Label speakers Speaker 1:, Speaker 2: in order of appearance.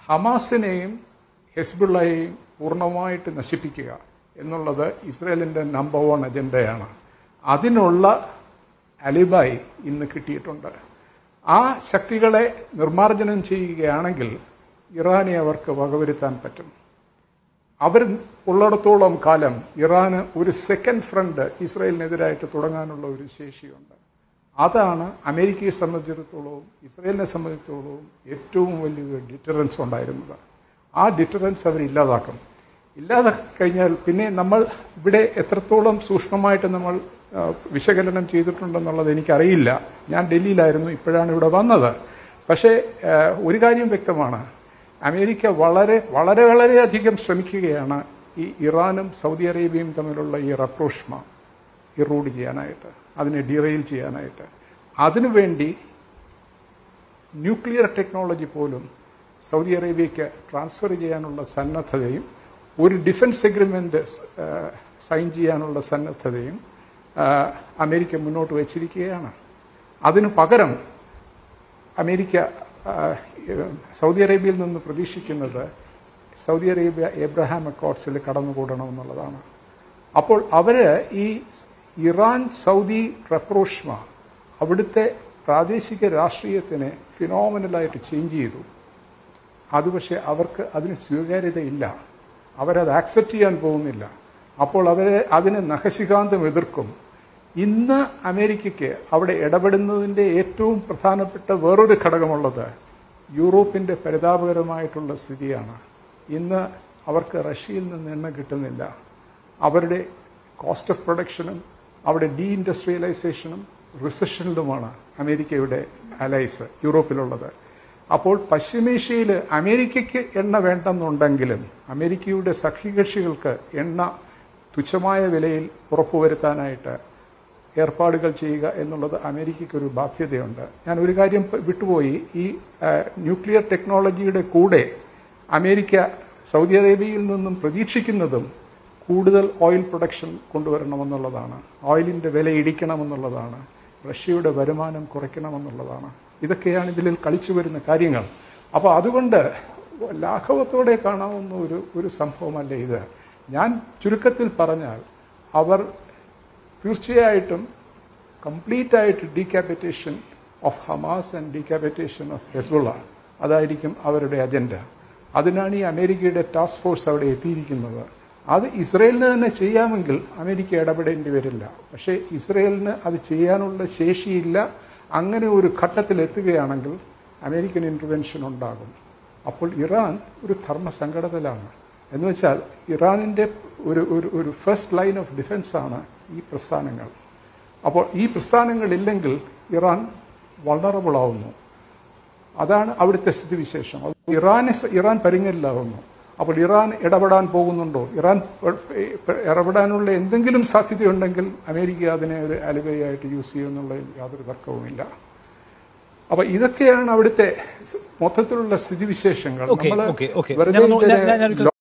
Speaker 1: ഹമാസിനെയും ഹെസ്ബുള്ളയെയും പൂർണ്ണമായിട്ട് നശിപ്പിക്കുക എന്നുള്ളത് ഇസ്രയേലിന്റെ നമ്പർ വൺ അജണ്ടയാണ് അതിനുള്ള അലിബായി ഇന്ന് കിട്ടിയിട്ടുണ്ട് ആ ശക്തികളെ നിർമ്മാർജ്ജനം ചെയ്യുകയാണെങ്കിൽ ഇറാനെ അവർക്ക് വകവരുത്താൻ പറ്റും അവർ ഉള്ളിടത്തോളം കാലം ഇറാന് ഒരു സെക്കൻഡ് ഫ്രണ്ട് ഇസ്രയേലിനെതിരായിട്ട് തുടങ്ങാനുള്ള ഒരു ശേഷിയുണ്ട് അതാണ് അമേരിക്കയെ സംബന്ധിച്ചിടത്തോളവും ഇസ്രയേലിനെ സംബന്ധിച്ചിടത്തോളവും ഏറ്റവും വലിയ ഡിറ്ററൻസ് ഉണ്ടായിരുന്നത് ആ ഡിറ്ററൻസ് അവർ ഇല്ലാതാക്കും ഇല്ലാതാക്കി കഴിഞ്ഞാൽ പിന്നെ നമ്മൾ ഇവിടെ എത്രത്തോളം സൂക്ഷ്മമായിട്ട് നമ്മൾ ആ, വിശകലനം ചെയ്തിട്ടുണ്ടെന്നുള്ളത് എനിക്കറിയില്ല ഞാൻ ഡൽഹിയിലായിരുന്നു ഇപ്പോഴാണ് ഇവിടെ വന്നത് പക്ഷേ ആ, ഒരു കാര്യം വ്യക്തമാണ് അമേരിക്ക വളരെ വളരെ വളരെയധികം ശ്രമിക്കുകയാണ് ഈ ഇറാനും സൗദി അറേബ്യയും തമ്മിലുള്ള ഈ റപ്രോഷ്മ ഇറൂഡ് ചെയ്യാനായിട്ട് അതിനെ ഡിറെയിൽ ചെയ്യാനായിട്ട് അതിനുവേണ്ടി ന്യൂക്ലിയർ ടെക്നോളജി പോലും സൗദി അറേബ്യയ്ക്ക് ട്രാൻസ്ഫർ ചെയ്യാനുള്ള സന്നദ്ധതയും ഒരു ഡിഫൻസ് എഗ്രിമെന്റ് സൈൻ ചെയ്യാനുള്ള സന്നദ്ധതയും ആ, അമേരിക്ക മുന്നോട്ട് വച്ചിരിക്കുകയാണ് അതിനു പകരം അമേരിക്ക ആ, സൗദി അറേബ്യയിൽ നിന്ന് പ്രതീക്ഷിക്കുന്നത് സൗദി അറേബ്യ എബ്രഹാം അക്കോർഡ്സിൽ കടന്നുകൂടണമെന്നുള്ളതാണ് അപ്പോൾ അവര് ഈ ഇറാൻ സൗദി റപ്രോഷ്മ അവിടുത്തെ പ്രാദേശിക രാഷ്ട്രീയത്തിനെ ഫിനോമിനലായിട്ട് ചേഞ്ച് ചെയ്തു അത് പക്ഷേ അവർക്ക് അതിന് സ്വീകാര്യതയില്ല അവരത് ആക്സെപ്റ്റ് ചെയ്യാൻ പോകുന്നില്ല അപ്പോൾ അവരെ അതിനെ നഖശികാന്തം എതിർക്കും ഇന്ന് അമേരിക്കയ്ക്ക് അവിടെ ഇടപെടുന്നതിന്റെ ഏറ്റവും പ്രധാനപ്പെട്ട വേറൊരു ഘടകമുള്ളത് യൂറോപ്പിന്റെ പരിതാപകരമായിട്ടുള്ള സ്ഥിതിയാണ് ഇന്ന് അവർക്ക് റഷ്യയിൽ നിന്ന് എണ്ണ കിട്ടുന്നില്ല അവരുടെ കോസ്റ്റ് ഓഫ് പ്രൊഡക്ഷനും അവിടെ ഡീ ഇൻഡസ്ട്രിയലൈസേഷനും റിസഷനിലുമാണ് അമേരിക്കയുടെ അലൈസ് യൂറോപ്പിലുള്ളത് അപ്പോൾ പശ്ചിമേഷ്യയിൽ അമേരിക്കയ്ക്ക് എണ്ണ വേണ്ടെന്നുണ്ടെങ്കിലും അമേരിക്കയുടെ സഖ്യകക്ഷികൾക്ക് എണ്ണ തുച്ഛമായ വിലയിൽ ഉറപ്പുവരുത്താനായിട്ട് ഏർപ്പാടുകൾ ചെയ്യുക എന്നുള്ളത് അമേരിക്കയ്ക്ക് ഒരു ബാധ്യതയുണ്ട് ഞാൻ ഒരു കാര്യം പ- വിട്ടുപോയി ഈ ആ, ന്യൂക്ലിയർ ടെക്നോളജിയുടെ കൂടെ അമേരിക്ക സൗദി അറേബ്യയിൽ നിന്നും പ്രതീക്ഷിക്കുന്നതും കൂടുതൽ ഓയിൽ പ്രൊഡക്ഷൻ കൊണ്ടുവരണമെന്നുള്ളതാണ് ഓയിലിന്റെ വില ഇടിക്കണമെന്നുള്ളതാണ് റഷ്യയുടെ വരുമാനം കുറയ്ക്കണമെന്നുള്ളതാണ് ഇതൊക്കെയാണ് ഇതിൽ കളിച്ചു വരുന്ന കാര്യങ്ങൾ അപ്പോൾ അതുകൊണ്ട് ലാഘവത്തോടെ കാണാവുന്ന ഒരു ഒരു സംഭവമല്ല ഇത് ഞാൻ ചുരുക്കത്തിൽ പറഞ്ഞാൽ അവർ തീർച്ചയായിട്ടും കംപ്ലീറ്റ് ആയിട്ട് decapitation of Hamas and decapitation of Hezbollah അതായിരിക്കും അവരുടെ അജണ്ട അതിനാണ് ഈ അമേരിക്കയുടെ ടാസ്ക് ഫോഴ്സ് അവിടെ എത്തിയിരിക്കുന്നത് അത് ഇസ്രയേലിന് തന്നെ ചെയ്യാമെങ്കിൽ അമേരിക്ക ഇടപെടേണ്ടി വരില്ല പക്ഷേ ഇസ്രയേലിന് അത് ചെയ്യാനുള്ള ശേഷിയില്ല അങ്ങനെ ഒരു ഘട്ടത്തിൽ എത്തുകയാണെങ്കിൽ അമേരിക്കൻ ഇന്റർവെൻഷൻ ഉണ്ടാകും അപ്പോൾ ഇറാൻ ഒരു ധർമ്മസങ്കടത്തിലാണ് എന്ന് വെച്ചാൽ ഇറാനിന്റെ ഒരു ഒരു ഒരു ഫസ്റ്റ് ലൈൻ ഓഫ് ഡിഫൻസ് ആണ് ഈ പ്രസ്ഥാനങ്ങൾ അപ്പോൾ ഈ പ്രസ്ഥാനങ്ങളില്ലെങ്കിൽ ഇറാൻ വളറബിൾ ആവുന്നു അതാണ് അവിടുത്തെ സ്ഥിതിവിശേഷം അത് ഇറാനെ സ- ഇറാൻ പരിങ്ങലിലാവുന്നു അപ്പോൾ ഇറാൻ ഇടപെടാൻ പോകുന്നുണ്ടോ ഇറാൻ പ- പ- ഇടപെടാനുള്ള എന്തെങ്കിലും സാധ്യതയുണ്ടെങ്കിൽ അമേരിക്ക അതിനെ ഒരു അലിവയായിട്ട് യൂസ് ചെയ്യുമെന്നുള്ളതിൽ യാതൊരു തർക്കവുമില്ല അപ്പൊ ഇതൊക്കെയാണ് അവിടുത്തെ മൊത്തത്തിലുള്ള സ്ഥിതിവിശേഷങ്ങൾ
Speaker 2: ഓക്കെ
Speaker 1: നമ്മള്
Speaker 2: ഓക്കെ ഓക്കെ
Speaker 1: വെറുതെ
Speaker 2: ഞാനൊന്ന് ഞാൻ-
Speaker 1: ഇതിനെ
Speaker 2: ഞാൻ- ഞാൻ